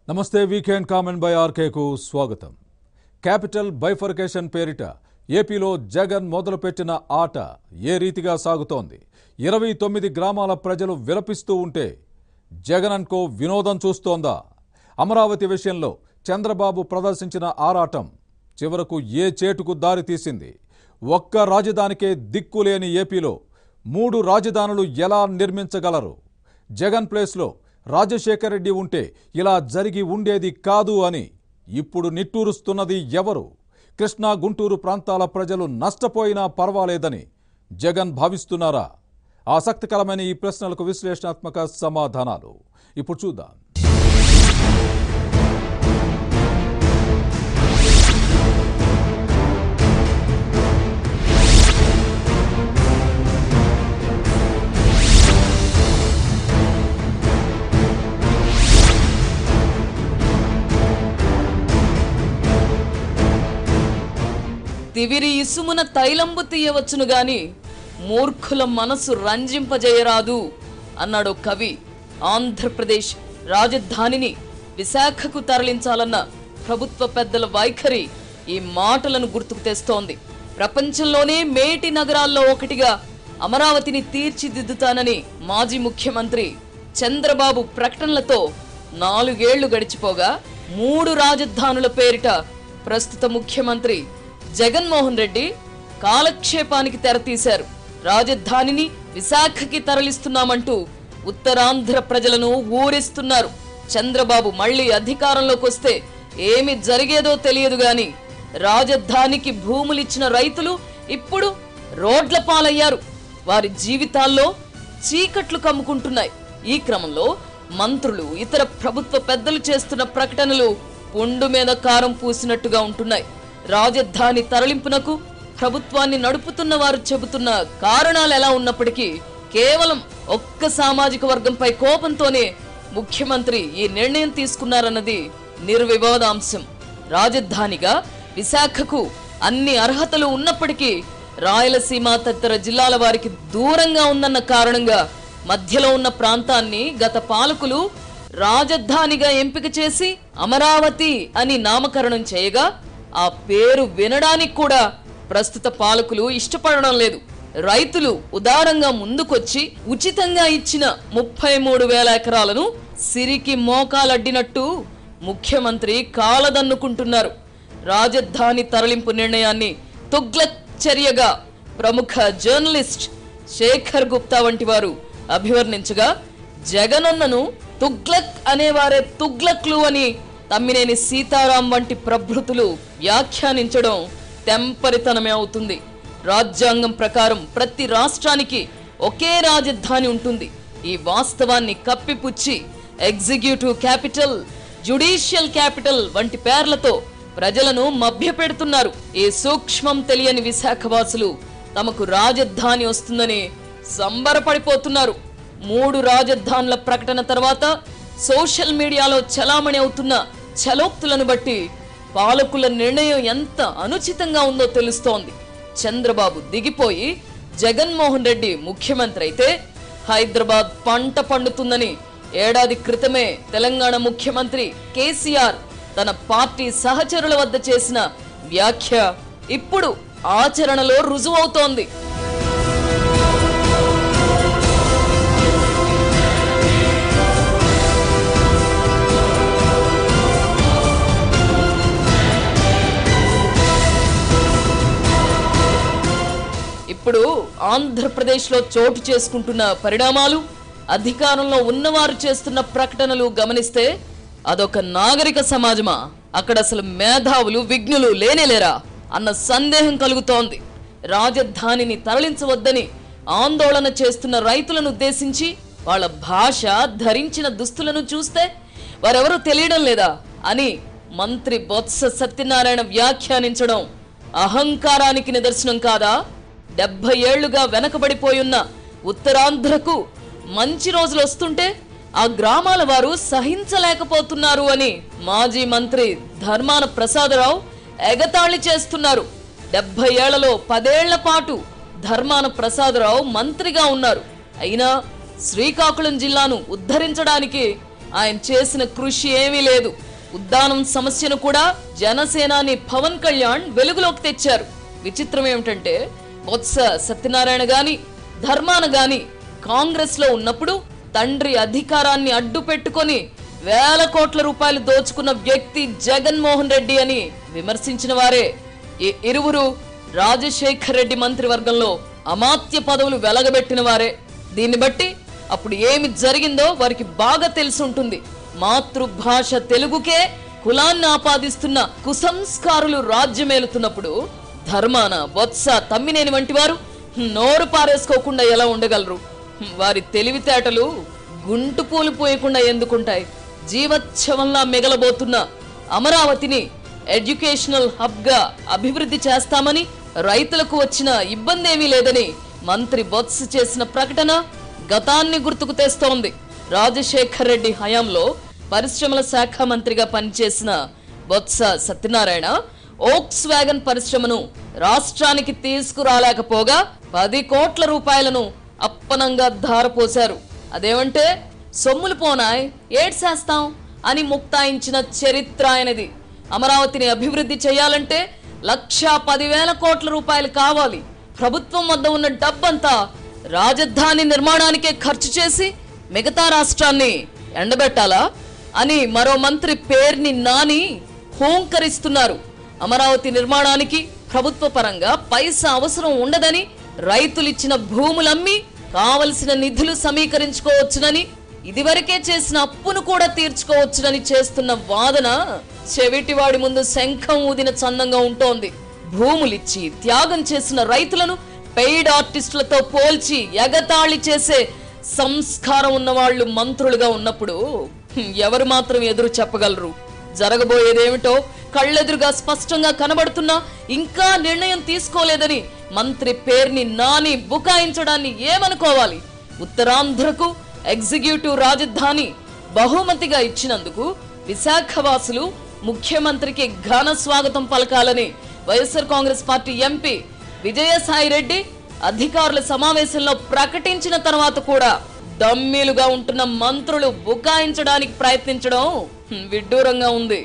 నమస్తే weekend comment by ఆర్కేకు స్వాగతం capital bifurcation పేరిట ఏపీలో జగన్ మొదలుపెట్టిన ఆట ఏ రీతిగా సాగుతోంది ఇరవై తొమ్మిది గ్రామాల ప్రజలు విలపిస్తూ ఉంటే జగన్ అన్కో వినోదం చూస్తోందా అమరావతి విషయంలో చంద్రబాబు ప్రదర్శించిన ఆరాటం చివరకు ఏ చేటుకు దారి తీసింది ఒక్క రాజధానికే దిక్కులేని ఏపీలో మూడు రాజధానులు ఎలా నిర్మించగలరు జగన్ ప్లేస్లో రాజశేఖర్ రెడ్డి ఉంటే ఇలా జరిగి ఉండేది కాదు అని ఇప్పుడు నిట్టూరుస్తున్నది ఎవరు కృష్ణా గుంటూరు ప్రాంతాల ప్రజలు నష్టపోయినా పర్వాలేదని జగన్ భావిస్తున్నారా ఆసక్తికరమైన ఈ ప్రశ్నలకు విశ్లేషణాత్మక సమాధానాలు ఇప్పుడు చూద్దాం తివిరి ఇసుమున తైలంబు తీయవచ్చును గాని మూర్ఖుల మనసు రంజింపజేయరాదు అన్నాడు కవి ఆంధ్రప్రదేశ్ రాజధానిని విశాఖకు తరలించాలన్న ప్రభుత్వ పెద్దల వైఖరి ఈ మాటలను గుర్తుకు తెస్తోంది ప్రపంచంలోనే మేటి నగరాల్లో ఒకటిగా అమరావతిని తీర్చిదిద్దుతానని మాజీ ముఖ్యమంత్రి చంద్రబాబు ప్రకటనలతో నాలుగేళ్లు గడిచిపోగా మూడు రాజధానుల పేరిట ప్రస్తుత ముఖ్యమంత్రి జగన్మోహన్ రెడ్డి కాలక్షేపానికి తెరతీశారు రాజధానిని విశాఖకి తరలిస్తున్నామంటూ ఉత్తరాంధ్ర ప్రజలను ఊరిస్తున్నారు చంద్రబాబు మళ్ళీ అధికారంలోకి వస్తే ఏమి జరిగేదో తెలియదు గాని రాజధానికి భూములిచ్చిన రైతులు ఇప్పుడు రోడ్ల పాలయ్యారు వారి జీవితాల్లో చీకట్లు కమ్ముకుంటున్నాయి ఈ క్రమంలో మంత్రులు ఇతర ప్రభుత్వ పెద్దలు చేస్తున్న ప్రకటనలు పుండు మీద కారం పూసినట్టుగా ఉంటున్నాయి రాజధాని తరలింపునకు ప్రభుత్వాన్ని నడుపుతున్న వారు చెబుతున్న కారణాలు ఎలా ఉన్నప్పటికీ కేవలం ఒక్క సామాజిక వర్గంపై కోపంతోనే ముఖ్యమంత్రి ఈ నిర్ణయం తీసుకున్నారన్నది నిర్వివాదాంశం రాజధానిగా విశాఖకు అన్ని అర్హతలు ఉన్నప్పటికీ రాయలసీమ తదితర జిల్లాల వారికి దూరంగా ఉందన్న కారణంగా మధ్యలో ఉన్న ప్రాంతాన్ని గత పాలకులు రాజధానిగా ఎంపిక చేసి అమరావతి అని నామకరణం చేయగా ఆ పేరు వినడానికి కూడా ప్రస్తుత పాలకులు ఇష్టపడడం లేదు రైతులు ఉదారంగా ముందుకొచ్చి ఉచితంగా ఇచ్చిన ముప్పై మూడు వేల ఎకరాలను సిరికి మోకాలడ్డినట్టు ముఖ్యమంత్రి కాలదన్నుకుంటున్నారు రాజధాని తరలింపు నిర్ణయాన్ని తుగ్లక్ చర్యగా ప్రముఖ జర్నలిస్ట్ శేఖర్ గుప్తా వంటి వారు అభివర్ణించగా జగనన్నను తుగ్లక్ అనేవారే తుగ్లక్లు అని తమ్మినేని సీతారాం వంటి ప్రభృతులు వ్యాఖ్యానించడం తెంపరితనమే అవుతుంది రాజ్యాంగం ప్రకారం ప్రతి రాష్ట్రానికి ఒకే రాజధాని ఉంటుంది ఈ వాస్తవాన్ని కప్పిపుచ్చి ఎగ్జిక్యూటివ్ క్యాపిటల్ జుడిషియల్ క్యాపిటల్ వంటి పేర్లతో ప్రజలను మభ్యపెడుతున్నారు ఈ సూక్ష్మం తెలియని విశాఖవాసులు తమకు రాజధాని వస్తుందని సంబరపడిపోతున్నారు మూడు రాజధానుల ప్రకటన తర్వాత సోషల్ మీడియాలో చలామణి అవుతున్న చలోక్తులను బట్టి పాలకుల నిర్ణయం ఎంత అనుచితంగా ఉందో తెలుస్తోంది చంద్రబాబు దిగిపోయి జగన్మోహన్ రెడ్డి ముఖ్యమంత్రి అయితే హైదరాబాద్ పంట పండుతుందని ఏడాది క్రితమే తెలంగాణ ముఖ్యమంత్రి కేసీఆర్ తన పార్టీ సహచరుల వద్ద చేసిన వ్యాఖ్య ఇప్పుడు ఆచరణలో రుజువవుతోంది ఇప్పుడు ఆంధ్రప్రదేశ్లో చోటు చేసుకుంటున్న పరిణామాలు అధికారంలో ఉన్నవారు చేస్తున్న ప్రకటనలు గమనిస్తే అదొక నాగరిక సమాజమా అక్కడ అసలు మేధావులు విఘ్నులు లేనేలేరా అన్న సందేహం కలుగుతోంది రాజధానిని తరలించవద్దని ఆందోళన చేస్తున్న రైతులను ఉద్దేశించి వాళ్ళ భాష ధరించిన దుస్తులను చూస్తే వారెవరూ తెలియడం లేదా అని మంత్రి బొత్స సత్యనారాయణ వ్యాఖ్యానించడం అహంకారానికి నిదర్శనం కాదా డెబ్బై ఏళ్లుగా వెనకబడిపోయున్న ఉత్తరాంధ్రకు మంచి రోజులు వస్తుంటే ఆ గ్రామాల వారు సహించలేకపోతున్నారు అని మాజీ మంత్రి ధర్మాన ప్రసాదరావు ఎగతాళి చేస్తున్నారు డెబ్బై ఏళ్లలో పదేళ్ల పాటు ధర్మాన ప్రసాదరావు మంత్రిగా ఉన్నారు అయినా శ్రీకాకుళం జిల్లాను ఉద్ధరించడానికి ఆయన చేసిన కృషి ఏమీ లేదు ఉద్దానం సమస్యను కూడా జనసేనాని పవన్ కళ్యాణ్ వెలుగులోకి తెచ్చారు విచిత్రం ఏమిటంటే బొత్స సత్యనారాయణ గాని ధర్మాన గాని కాంగ్రెస్ లో ఉన్నప్పుడు తండ్రి అధికారాన్ని అడ్డు పెట్టుకొని వేల కోట్ల రూపాయలు దోచుకున్న వ్యక్తి జగన్మోహన్ రెడ్డి అని విమర్శించిన వారే ఈ ఇరువురు రాజశేఖర్ రెడ్డి మంత్రివర్గంలో అమాత్య పదవులు వెలగబెట్టిన వారే దీన్ని బట్టి అప్పుడు ఏమి జరిగిందో వారికి బాగా తెలిసి ఉంటుంది మాతృభాష తెలుగుకే కులాన్ని ఆపాదిస్తున్న కుసంస్కారులు రాజ్యమేలుతున్నప్పుడు ధర్మాన వత్స తమ్మినేని వంటి వారు నోరు పారేసుకోకుండా ఎలా ఉండగలరు వారి తెలివితేటలు గుంటు పూలు పోయకుండా ఎందుకుంటాయి జీవచ్ఛవంలా మిగలబోతున్న అమరావతిని ఎడ్యుకేషనల్ హబ్ గా అభివృద్ధి చేస్తామని రైతులకు వచ్చిన ఇబ్బంది ఏమీ లేదని మంత్రి బొత్స చేసిన ప్రకటన గతాన్ని గుర్తుకు తెస్తోంది రాజశేఖర్ రెడ్డి హయాంలో పరిశ్రమల శాఖ మంత్రిగా పనిచేసిన బొత్స సత్యనారాయణ ఓక్స్ వ్యాగన్ పరిశ్రమను రాష్ట్రానికి తీసుకురాలేకపోగా పది కోట్ల రూపాయలను అప్పనంగా ధారపోశారు అదేమంటే సొమ్ములు పోనాయ్ ఏడ్సేస్తాం అని ముక్తాయించిన చరిత్ర ఆయనది అమరావతిని అభివృద్ధి చేయాలంటే లక్షా పదివేల కోట్ల రూపాయలు కావాలి ప్రభుత్వం వద్ద ఉన్న డబ్బంతా రాజధాని నిర్మాణానికే ఖర్చు చేసి మిగతా రాష్ట్రాన్ని ఎండబెట్టాలా అని మరో మంత్రి పేర్ని నాని హోంకరిస్తున్నారు అమరావతి నిర్మాణానికి ప్రభుత్వ పరంగా పైసా అవసరం ఉండదని రైతులిచ్చిన భూములమ్మి కావలసిన నిధులు సమీకరించుకోవచ్చునని ఇదివరకే చేసిన అప్పును కూడా తీర్చుకోవచ్చునని చేస్తున్న వాదన చెవిటివాడి ముందు శంఖం ఊదిన చందంగా ఉంటోంది భూములిచ్చి త్యాగం చేసిన రైతులను పెయిడ్ ఆర్టిస్టులతో పోల్చి ఎగతాళి చేసే సంస్కారం ఉన్న వాళ్ళు మంత్రులుగా ఉన్నప్పుడు హ్మ్, ఎవరు మాత్రం ఎదురు చెప్పగలరు జరగబోయేదేమిటో కళ్ళెదురుగా స్పష్టంగా కనబడుతున్నా ఇంకా నిర్ణయం తీసుకోలేదని మంత్రి పేరుని నాని బుకాయించడాన్ని ఏమనుకోవాలి ఉత్తరాంధ్రకు ఎగ్జిక్యూటివ్ రాజధాని బహుమతిగా ఇచ్చినందుకు విశాఖవాసులు ముఖ్యమంత్రికి ఘన స్వాగతం పలకాలని YSR Congress party MP Vijayasai Reddy అధికారుల సమావేశంలో ప్రకటించిన తర్వాత కూడా డమ్మీలుగా ఉంటున్న మంత్రులు బుకాయించడానికి ప్రయత్నించడం హ్మ్, విడ్డూరంగా ఉంది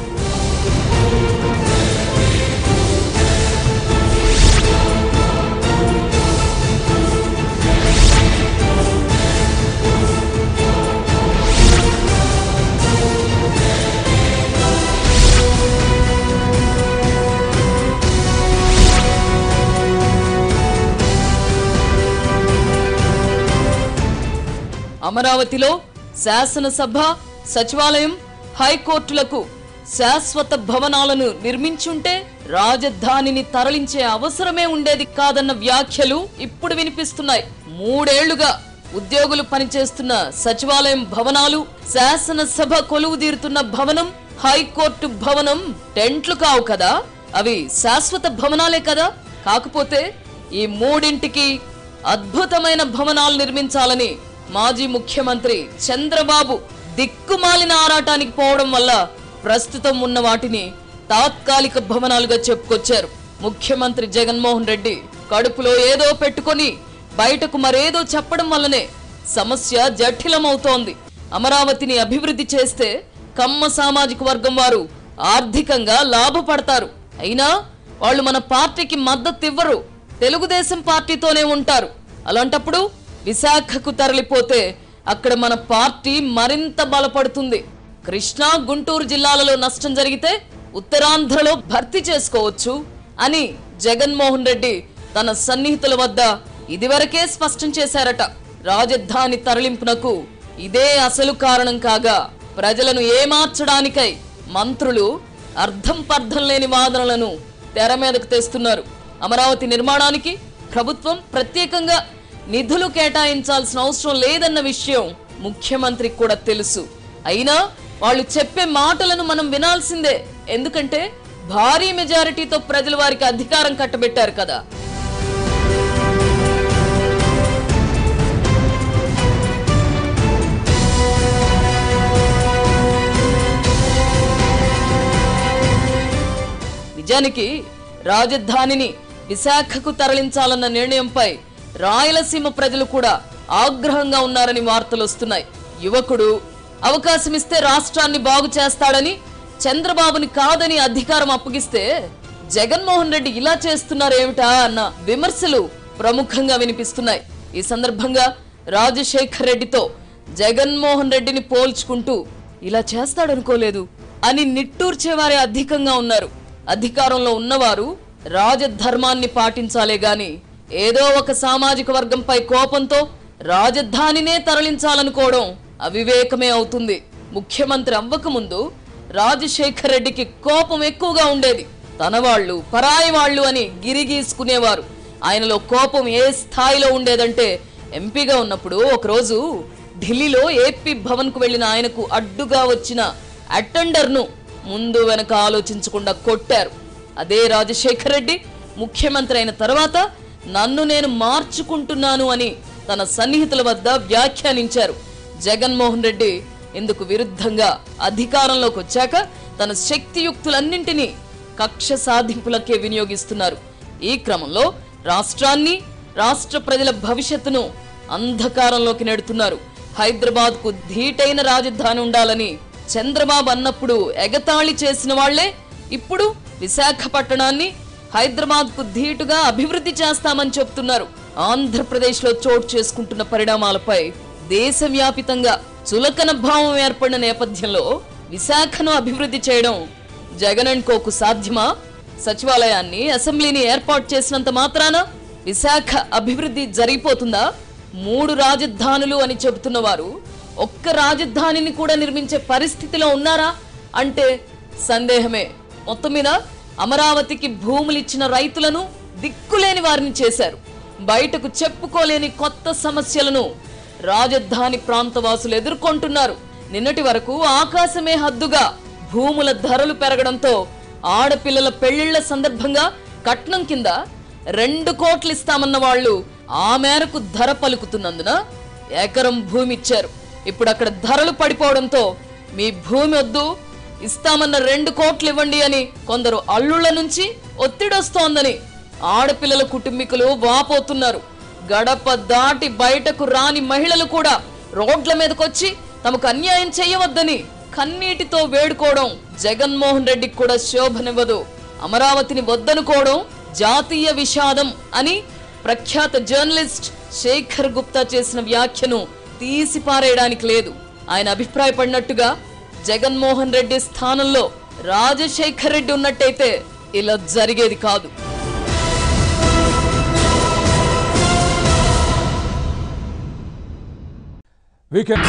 అమరావతిలో శాసనసభ సచివాలయం హైకోర్టులకు శాశ్వత భవనాలను నిర్మించుంటే రాజధానిని తరలించే అవసరమే ఉండేది కాదన్న వ్యాఖ్యలు ఇప్పుడు వినిపిస్తున్నాయి మూడేళ్లుగా ఉద్యోగులు పనిచేస్తున్న సచివాలయం భవనాలు శాసనసభ కొలువు తీరుతున్న భవనం హైకోర్టు భవనం టెంట్లు కావు కదా అవి శాశ్వత భవనాలే కదా కాకపోతే ఈ మూడింటికి అద్భుతమైన భవనాలు నిర్మించాలని మాజీ ముఖ్యమంత్రి చంద్రబాబు దిక్కుమాలిన ఆరాటానికి పోవడం వల్ల ప్రస్తుతం ఉన్న వాటిని తాత్కాలిక భవనాలుగా చెప్పుకొచ్చారు ముఖ్యమంత్రి జగన్మోహన్ రెడ్డి కడుపులో ఏదో పెట్టుకొని బయటకు మరేదో చెప్పడం వల్లనే సమస్య జటిలమవుతోంది అమరావతిని అభివృద్ధి చేస్తే కమ్మ సామాజిక వర్గం వారు ఆర్థికంగా లాభపడతారు అయినా వాళ్ళు మన పార్టీకి మద్దతు ఇవ్వరు తెలుగుదేశం పార్టీతోనే ఉంటారు అలాంటప్పుడు విశాఖకు తరలిపోతే అక్కడ మన పార్టీ మరింత బలపడుతుంది కృష్ణా గుంటూరు జిల్లాలలో నష్టం జరిగితే ఉత్తరాంధ్రలో భర్తీ చేసుకోవచ్చు అని జగన్మోహన్ రెడ్డి తన సన్నిహితుల వద్ద ఇదివరకే స్పష్టం చేశారట రాజధాని తరలింపునకు ఇదే అసలు కారణం కాగా ప్రజలను ఏమార్చడానికై మంత్రులు అర్థం పర్థం లేని వాదనలను తెర మీదకు తెస్తున్నారు అమరావతి నిర్మాణానికి ప్రభుత్వం ప్రత్యేకంగా నిధులు కేటాయించాల్సిన అవసరం లేదన్న విషయం ముఖ్యమంత్రికి కూడా తెలుసు అయినా వాళ్ళు చెప్పే మాటలను మనం వినాల్సిందే ఎందుకంటే భారీ మెజారిటీతో ప్రజలు వారికి అధికారం కట్టబెట్టారు కదా నిజానికి రాజధానిని విశాఖకు తరలించాలన్న నిర్ణయంపై రాయలసీమ ప్రజలు కూడా ఆగ్రహంగా ఉన్నారని వార్తలు వస్తున్నాయి యువకుడు అవకాశం ఇస్తే రాష్ట్రాన్ని బాగు చేస్తాడని చంద్రబాబుని కాదని అధికారం అప్పగిస్తే జగన్మోహన్ రెడ్డి ఇలా చేస్తున్నారేమిటా అన్న విమర్శలు ప్రముఖంగా వినిపిస్తున్నాయి ఈ సందర్భంగా రాజశేఖర్ రెడ్డితో జగన్మోహన్ రెడ్డిని పోల్చుకుంటూ ఇలా చేస్తాడనుకోలేదు అని నిట్టూర్చేవారే అధికంగా ఉన్నారు అధికారంలో ఉన్నవారు రాజధర్మాన్ని పాటించాలే గాని ఏదో ఒక సామాజిక వర్గంపై కోపంతో రాజధానినే తరలించాలనుకోవడం అవివేకమే అవుతుంది ముఖ్యమంత్రి అవ్వకముందు రాజశేఖర్ రెడ్డికి కోపం ఎక్కువగా ఉండేది తన వాళ్ళు పరాయి వాళ్ళు అని గిరిగీసుకునేవారు ఆయనలో కోపం ఏ స్థాయిలో ఉండేదంటే ఎంపీగా ఉన్నప్పుడు ఒకరోజు ఢిల్లీలో ఏపీ భవన్ కు వెళ్లిన ఆయనకు అడ్డుగా వచ్చిన అటెండర్ ను ముందు వెనక ఆలోచించకుండా కొట్టారు అదే రాజశేఖర్ రెడ్డి ముఖ్యమంత్రి అయిన తర్వాత నన్ను నేను మార్చుకుంటున్నాను అని తన సన్నిహితుల వద్ద వ్యాఖ్యానించారు జగన్మోహన్ రెడ్డి ఇందుకు విరుద్ధంగా అధికారంలోకి వచ్చాక తన శక్తియుక్తులన్నింటినీ కక్ష సాధింపులకే వినియోగిస్తున్నారు ఈ క్రమంలో రాష్ట్రాన్ని రాష్ట్ర ప్రజల భవిష్యత్తును అంధకారంలోకి నెడుతున్నారు హైదరాబాద్ కు ధీటైన రాజధాని ఉండాలని చంద్రబాబు అన్నప్పుడు ఎగతాళి చేసిన వాళ్లే ఇప్పుడు విశాఖపట్టణాన్ని హైదరాబాద్ కు ధీటుగా అభివృద్ధి చేస్తామని చెప్తున్నారు ఆంధ్రప్రదేశ్ లో చోటు చేసుకుంటున్న పరిణామాలపై దేశవ్యాపితంగా చులకన భావం ఏర్పడిన నేపథ్యంలో విశాఖను అభివృద్ధి చేయడం జగన్ అండ్ కోకు సాధ్యమా సచివాలయాన్ని అసెంబ్లీని ఏర్పాటు చేసినంత మాత్రాన విశాఖ అభివృద్ధి జరిగిపోతుందా మూడు రాజధానులు అని చెబుతున్న వారు ఒక్క రాజధానిని కూడా నిర్మించే పరిస్థితిలో ఉన్నారా అంటే సందేహమే మొత్తం మీద అమరావతికి భూములు ఇచ్చిన రైతులను దిక్కులేని వారిని చేశారు బయటకు చెప్పుకోలేని కొత్త సమస్యలను రాజధాని ప్రాంతవాసులు ఎదుర్కొంటున్నారు నిన్నటి వరకు ఆకాశమే హద్దుగా భూముల ధరలు పెరగడంతో ఆడపిల్లల పెళ్లిళ్ల సందర్భంగా కట్నం కింద రెండు కోట్లు ఇస్తామన్న వాళ్ళు ఆ మేరకు ధర పలుకుతున్నందున ఎకరం భూమి ఇచ్చారు ఇప్పుడు అక్కడ ధరలు పడిపోవడంతో మీ భూమి వద్దు ఇస్తామన్న రెండు కోట్లు ఇవ్వండి అని కొందరు అల్లుళ్ళ నుంచి ఒత్తిడొస్తోందని ఆడపిల్లల కుటుంబీకులు వాపోతున్నారు గడప దాటి బయటకు రాని మహిళలు కూడా రోడ్ల మీదకొచ్చి తమకు అన్యాయం చేయవద్దని కన్నీటితో వేడుకోవడం జగన్మోహన్ రెడ్డికి కూడా శోభనివ్వదు అమరావతిని వద్దనుకోవడం జాతీయ విషాదం అని ప్రఖ్యాత జర్నలిస్ట్ శేఖర్ గుప్తా చేసిన వ్యాఖ్యను తీసిపారేయడానికి లేదు ఆయన అభిప్రాయపడినట్టుగా జగన్మోహన్ రెడ్డి స్థానంలో రాజశేఖర్ రెడ్డి ఉన్నట్టయితే ఇలా జరిగేది కాదు వీకెండ్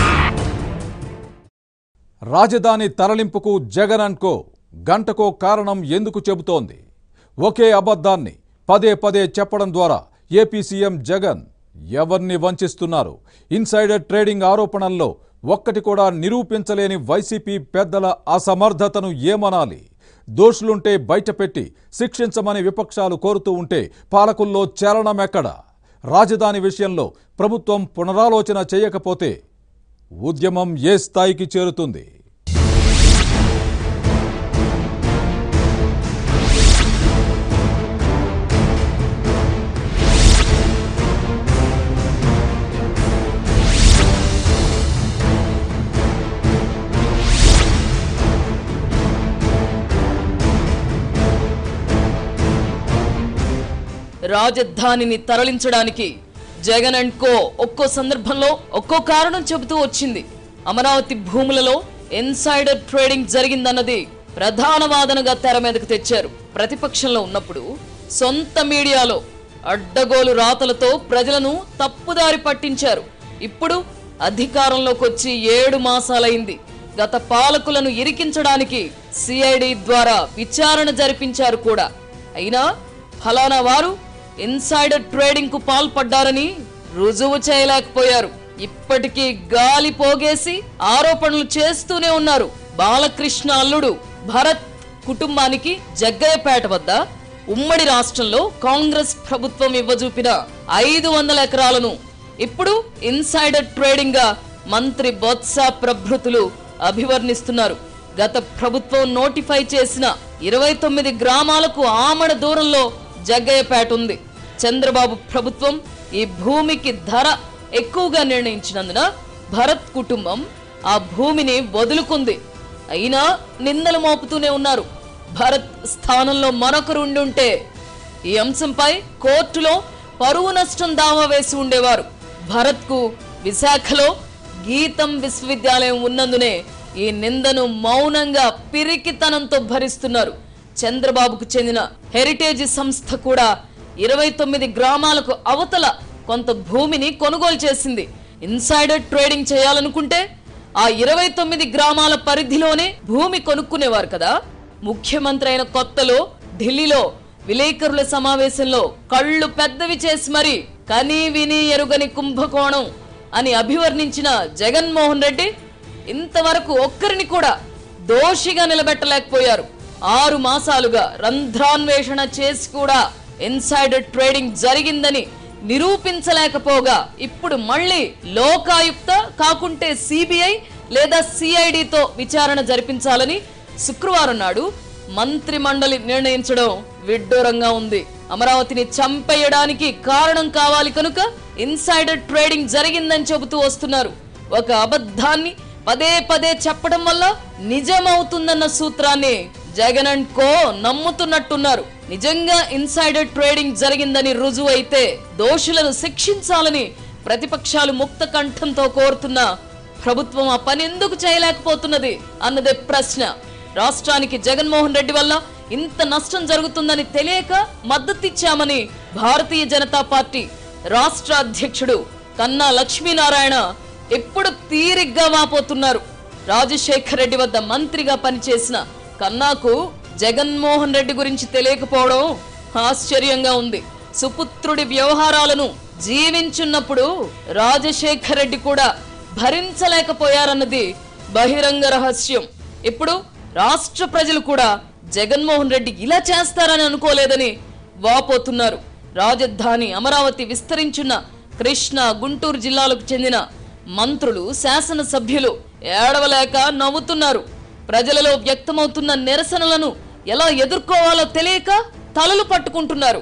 రాజధాని తరలింపుకు జగన్ అండ్ కో గంటకో కారణం ఎందుకు చెబుతోంది ఒకే అబద్ధాన్ని పదే పదే చెప్పడం ద్వారా ఏపీ సీఎం జగన్ ఎవరిని వంచిస్తున్నారు ఇన్సైడర్ ట్రేడింగ్ ఆరోపణల్లో ఒక్కటి కూడా నిరూపించలేని వైసీపీ పెద్దల అసమర్థతను ఏమనాలి దోషులుంటే బయటపెట్టి శిక్షించమని విపక్షాలు కోరుతూ ఉంటే పాలకుల్లో చలనమెక్కడ రాజధాని విషయంలో ప్రభుత్వం పునరాలోచన చేయకపోతే ఉద్యమం ఏ స్థాయికి చేరుతుంది రాజధానిని తరలించడానికి జగన్ అండ్ కో ఒక్కో సందర్భంలో ఒక్కో కారణం చెబుతూ వచ్చింది అమరావతి భూములలో ఇన్సైడర్ ట్రేడింగ్ జరిగిందన్నది ప్రధాన వాదనగా తెర మీదకు తెచ్చారు ప్రతిపక్షంలో ఉన్నప్పుడు సొంత మీడియాలో అడ్డగోలు రాతలతో ప్రజలను తప్పుదారి పట్టించారు ఇప్పుడు అధికారంలోకి వచ్చి ఏడు మాసాలైంది గత పాలకులను ఇరికించడానికి సిఐడి ద్వారా విచారణ జరిపించారు కూడా అయినా ఫలానా వారు ఇన్సైడర్ ట్రేడింగ్ కు పాల్పడ్డారని రుజువు చేయలేకపోయారు ఇప్పటికీ గాలి పోగేసి ఆరోపణలు చేస్తూనే ఉన్నారు బాలకృష్ణ అల్లుడు భరత్ కుటుంబానికి జగ్గయ్యపేట వద్ద ఉమ్మడి రాష్ట్రంలో కాంగ్రెస్ ప్రభుత్వం ఇవ్వజూపిన ఐదు వందల ఎకరాలను ఇప్పుడు ఇన్సైడర్ ట్రేడింగ్ గా మంత్రి బొత్స ప్రభృతులు అభివర్ణిస్తున్నారు గత ప్రభుత్వం నోటిఫై చేసిన ఇరవై తొమ్మిది గ్రామాలకు ఆమడ దూరంలో జగ్గయ్యపేట ఉంది చంద్రబాబు ప్రభుత్వం ఈ భూమికి ధర ఎక్కువగా నిర్ణయించినందున భరత్ కుటుంబం ఆ భూమిని వదులుకుంది అయినా నిందలు మోపుతూనే ఉన్నారు భరత్ స్థానంలో మరొకరు ఉండుంటే ఈ అంశంపై కోర్టులో పరువు నష్టం దావా వేసి ఉండేవారు భరత్కు విశాఖలో గీతం విశ్వవిద్యాలయం ఉన్నందునే ఈ నిందను మౌనంగా పిరికితనంతో భరిస్తున్నారు చంద్రబాబుకు చెందిన హెరిటేజ్ సంస్థ కూడా ఇరవై తొమ్మిది గ్రామాలకు అవతల కొంత భూమిని కొనుగోలు చేసింది ఇన్సైడర్ ట్రేడింగ్ చేయాలనుకుంటే ఆ ఇరవై తొమ్మిది గ్రామాల పరిధిలోనే భూమి కొనుక్కునేవారు కదా ముఖ్యమంత్రి అయిన కొత్తలో ఢిల్లీలో విలేకరుల సమావేశంలో కళ్ళు పెద్దవి చేసి మరి కనీ విని ఎరుగని కుంభకోణం అని అభివర్ణించిన జగన్మోహన్ రెడ్డి ఇంతవరకు ఒక్కరిని కూడా దోషిగా నిలబెట్టలేకపోయారు ఆరు మాసాలుగా రంధ్రాన్వేషణ చేసి కూడా ఇన్సైడర్ ట్రేడింగ్ జరిగిందని నిరూపించలేకపోగా ఇప్పుడు మళ్ళీ లోకాయుక్త కాకుంటే సిబిఐ లేదా సిఐడితో విచారణ జరిపించాలని శుక్రవారం నాడు మంత్రి మండలి నిర్ణయించడం విడ్డూరంగా ఉంది అమరావతిని చంపేయడానికి కారణం కావాలి కనుక ఇన్సైడర్ ట్రేడింగ్ జరిగిందని చెబుతూ వస్తున్నారు ఒక అబద్ధాన్ని పదే పదే చెప్పడం వల్ల నిజమవుతుందన్న సూత్రాన్ని జగన్ అండ్ కో నమ్ముతున్నట్టున్నారు నిజంగా ఇన్సైడర్ ట్రేడింగ్ జరిగిందని రుజువు అయితే దోషులను శిక్షించాలని ప్రతిపక్షాలు ముక్త కంఠంతో కోరుతున్న ప్రభుత్వం ఆ పని ఎందుకు చేయలేకపోతున్నది అన్నదే ప్రశ్న రాష్ట్రానికి జగన్మోహన్ రెడ్డి వల్ల ఇంత నష్టం జరుగుతుందని తెలియక మద్దతిచ్చామని భారతీయ జనతా పార్టీ రాష్ట్ర అధ్యక్షుడు కన్నా లక్ష్మీనారాయణ ఎప్పుడు తీరిగ్గా వాపోతున్నారు రాజశేఖర్ రెడ్డి వద్ద మంత్రిగా పనిచేసిన కన్నాకు జగన్మోహన్ రెడ్డి గురించి తెలియకపోవడం ఆశ్చర్యంగా ఉంది సుపుత్రుడి వ్యవహారాలను జీవించున్నప్పుడు రాజశేఖర్ రెడ్డి కూడా భరించలేకపోయారన్నది బహిరంగ రహస్యం ఇప్పుడు రాష్ట్ర ప్రజలు కూడా జగన్మోహన్ రెడ్డి ఇలా చేస్తారని అనుకోలేదని వాపోతున్నారు రాజధాని అమరావతి విస్తరించున్న కృష్ణా గుంటూరు జిల్లాలకు చెందిన మంత్రులు శాసనసభ్యులు ఏడవలేక నవ్వుతున్నారు ప్రజలలో వ్యక్తమవుతున్న నిరసనలను ఎలా ఎదుర్కోవాలో తెలియక తలలు పట్టుకుంటున్నారు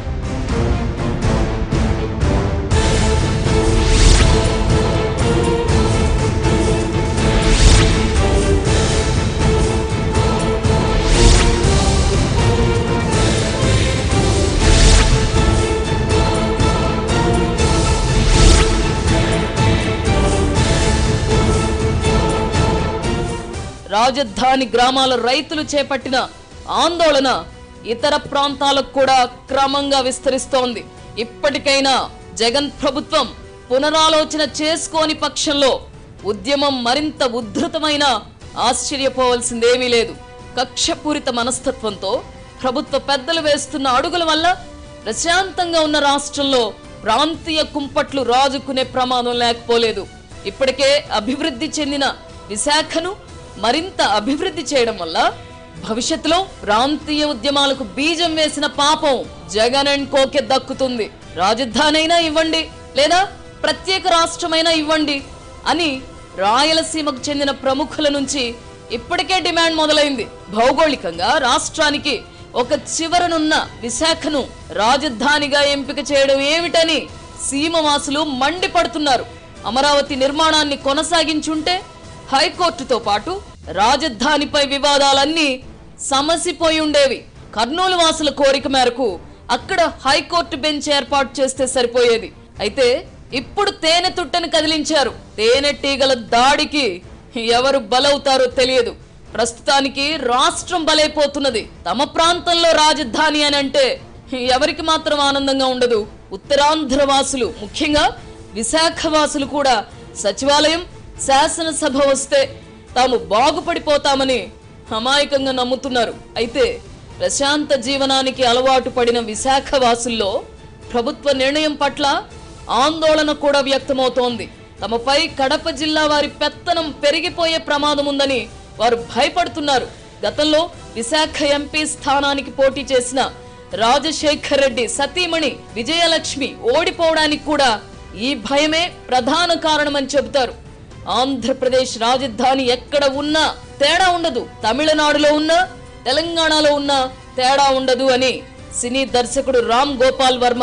రాజధాని గ్రామాల రైతులు చేపట్టిన ఆందోళన ఇతర ప్రాంతాలకు కూడా క్రమంగా విస్తరిస్తోంది ఇప్పటికైనా జగన్ ప్రభుత్వం పునరాలోచన చేసుకోని పక్షంలో ఉద్యమం మరింత ఉద్ధృతమైన ఆశ్చర్యపోవలసిందేమీ లేదు కక్షపూరిత మనస్తత్వంతో ప్రభుత్వ పెద్దలు వేస్తున్న అడుగుల వల్ల ప్రశాంతంగా ఉన్న రాష్ట్రంలో ప్రాంతీయ కుంపట్లు రాజుకునే ప్రమాదం లేకపోలేదు ఇప్పటికే అభివృద్ధి చెందిన విశాఖను మరింత అభివృద్ధి చేయడం వల్ల భవిష్యత్తులో ప్రాంతీయ ఉద్యమాలకు బీజం వేసిన పాపం జగన్ అండ్ కోకే దక్కుతుంది రాజధాని అయినా ఇవ్వండి లేదా ప్రత్యేక రాష్ట్రమైనా ఇవ్వండి అని రాయలసీమకు చెందిన ప్రముఖుల నుంచి ఇప్పటికే డిమాండ్ మొదలైంది భౌగోళికంగా రాష్ట్రానికి ఒక చివరనున్న విశాఖను రాజధానిగా ఎంపిక చేయడం ఏమిటని సీమవాసులు మండిపడుతున్నారు అమరావతి నిర్మాణాన్ని కొనసాగించుంటే హైకోర్టుతో పాటు రాజధానిపై వివాదాలన్నీ సమసిపోయి ఉండేవి కర్నూలు వాసుల కోరిక మేరకు అక్కడ హైకోర్టు బెంచ్ ఏర్పాటు చేస్తే సరిపోయేది అయితే ఇప్పుడు తేనె తుట్టను కదిలించారు తేనెటీగల దాడికి ఎవరు బలవుతారో తెలియదు ప్రస్తుతానికి రాష్ట్రం బలైపోతున్నది తమ ప్రాంతంలో రాజధాని అని అంటే ఎవరికి మాత్రం ఆనందంగా ఉండదు ఉత్తరాంధ్ర వాసులు ముఖ్యంగా విశాఖ వాసులు కూడా సచివాలయం శాసనసభ వస్తే తాము బాగుపడిపోతామని అమాయకంగా నమ్ముతున్నారు అయితే ప్రశాంత జీవనానికి అలవాటు పడిన విశాఖ వాసుల్లో ప్రభుత్వ నిర్ణయం పట్ల ఆందోళన కూడా వ్యక్తమవుతోంది తమపై కడప జిల్లా వారి పెత్తనం పెరిగిపోయే ప్రమాదం ఉందని వారు భయపడుతున్నారు గతంలో విశాఖ ఎంపీ స్థానానికి పోటీ చేసిన రాజశేఖర్ రెడ్డి సతీమణి విజయలక్ష్మి ఓడిపోవడానికి కూడా ఈ భయమే ప్రధాన కారణమని చెబుతారు ఆంధ్రప్రదేశ్ రాజధాని ఎక్కడ ఉన్నా తేడా ఉండదు తమిళనాడులో ఉన్నా తెలంగాణలో ఉన్నా తేడా ఉండదు అని సినీ దర్శకుడు రామ్ గోపాల్ వర్మ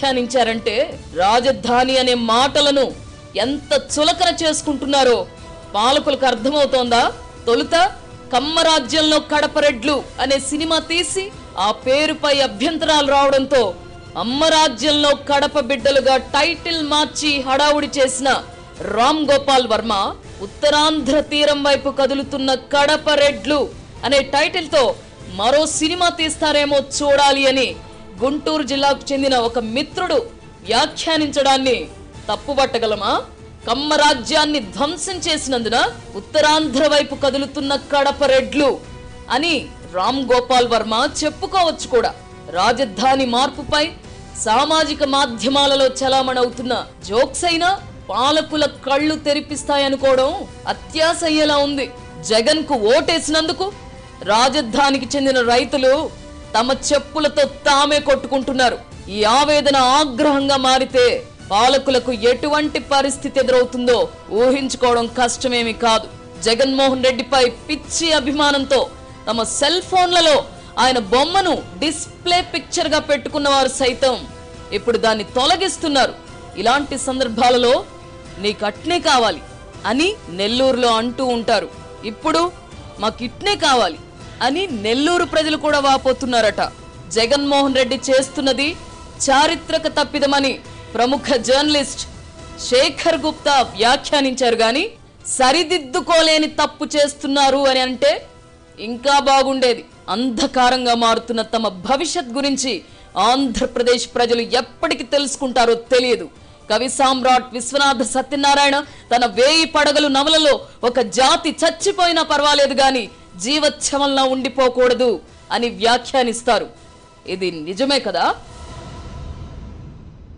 వ్యాఖ్యానించారంటే రాజధాని అనే మాటలను ఎంత చులకన చేసుకుంటున్నారో పాలకులకు అర్థమవుతోందా తొలుత కమ్మరాజ్యంలో కడపరెడ్లు అనే సినిమా తీసి ఆ పేరుపై అభ్యంతరాలు రావడంతో అమ్మరాజ్యంలో కడప బిడ్డలుగా టైటిల్ మార్చి హడావుడి చేసిన రామ్ గోపాల్ వర్మ ఉత్తరాంధ్ర తీరం వైపు కదులుతున్న కడప రెడ్లు అనే టైటిల్ తో మరో సినిమా తీస్తారేమో చూడాలి అని గుంటూరు జిల్లాకు చెందిన ఒక మిత్రుడు వ్యాఖ్యానించడాన్ని తప్పుపట్టగలమా కమ్మ రాజ్యాన్ని ధ్వంసం చేసినందున ఉత్తరాంధ్ర వైపు కదులుతున్న కడప రెడ్లు అని రామ్ గోపాల్ వర్మ చెప్పుకోవచ్చు కూడా రాజధాని మార్పుపై సామాజిక మాధ్యమాలలో చలామణవుతున్న జోక్స్ అయినా పాలకుల కళ్ళు తెరిపిస్తాయనుకోవడం అత్యాశ అయ్యేలా ఉంది జగన్ కు ఓటేసినందుకు రాజధానికి చెందిన రైతులు తమ చెప్పులతో తామే కొట్టుకుంటున్నారు ఈ ఆవేదన ఆగ్రహంగా మారితే పాలకులకు ఎటువంటి పరిస్థితి ఎదురవుతుందో ఊహించుకోవడం కష్టమేమి కాదు జగన్మోహన్ రెడ్డిపై పిచ్చి అభిమానంతో తమ సెల్ ఫోన్లలో ఆయన బొమ్మను డిస్ప్లే పిక్చర్ గా పెట్టుకున్న వారు సైతం ఇప్పుడు దాన్ని తొలగిస్తున్నారు ఇలాంటి సందర్భాలలో నీకు అట్నే కావాలి అని నెల్లూరులో అంటూ ఉంటారు ఇప్పుడు మాకు ఇట్నే కావాలి అని నెల్లూరు ప్రజలు కూడా వాపోతున్నారట జగన్మోహన్ రెడ్డి చేస్తున్నది చారిత్రక తప్పిదమని ప్రముఖ జర్నలిస్ట్ శేఖర్ గుప్తా వ్యాఖ్యానించారు గాని సరిదిద్దుకోలేని తప్పు చేస్తున్నారు అని అంటే ఇంకా బాగుండేది అంధకారంగా మారుతున్న తమ భవిష్యత్ గురించి ఆంధ్రప్రదేశ్ ప్రజలు ఎప్పటికి తెలుసుకుంటారో తెలియదు కవి సామ్రాట్ విశ్వనాథ సత్యనారాయణ తన వేయి పడగలు నవలలో ఒక జాతి చచ్చిపోయినా పర్వాలేదు గాని జీవచ్ఛవంలా ఉండిపోకూడదు అని వ్యాఖ్యానిస్తారు ఇది నిజమే కదా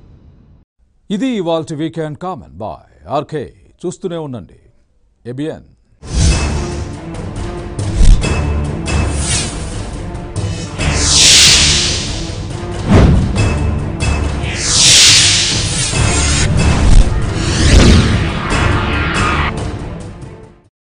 ఇది ఇవాల్టి వీకెండ్ కామన్ బాయ్ ఆర్కే చూస్తూనే ఉండండి ఏబిఎన్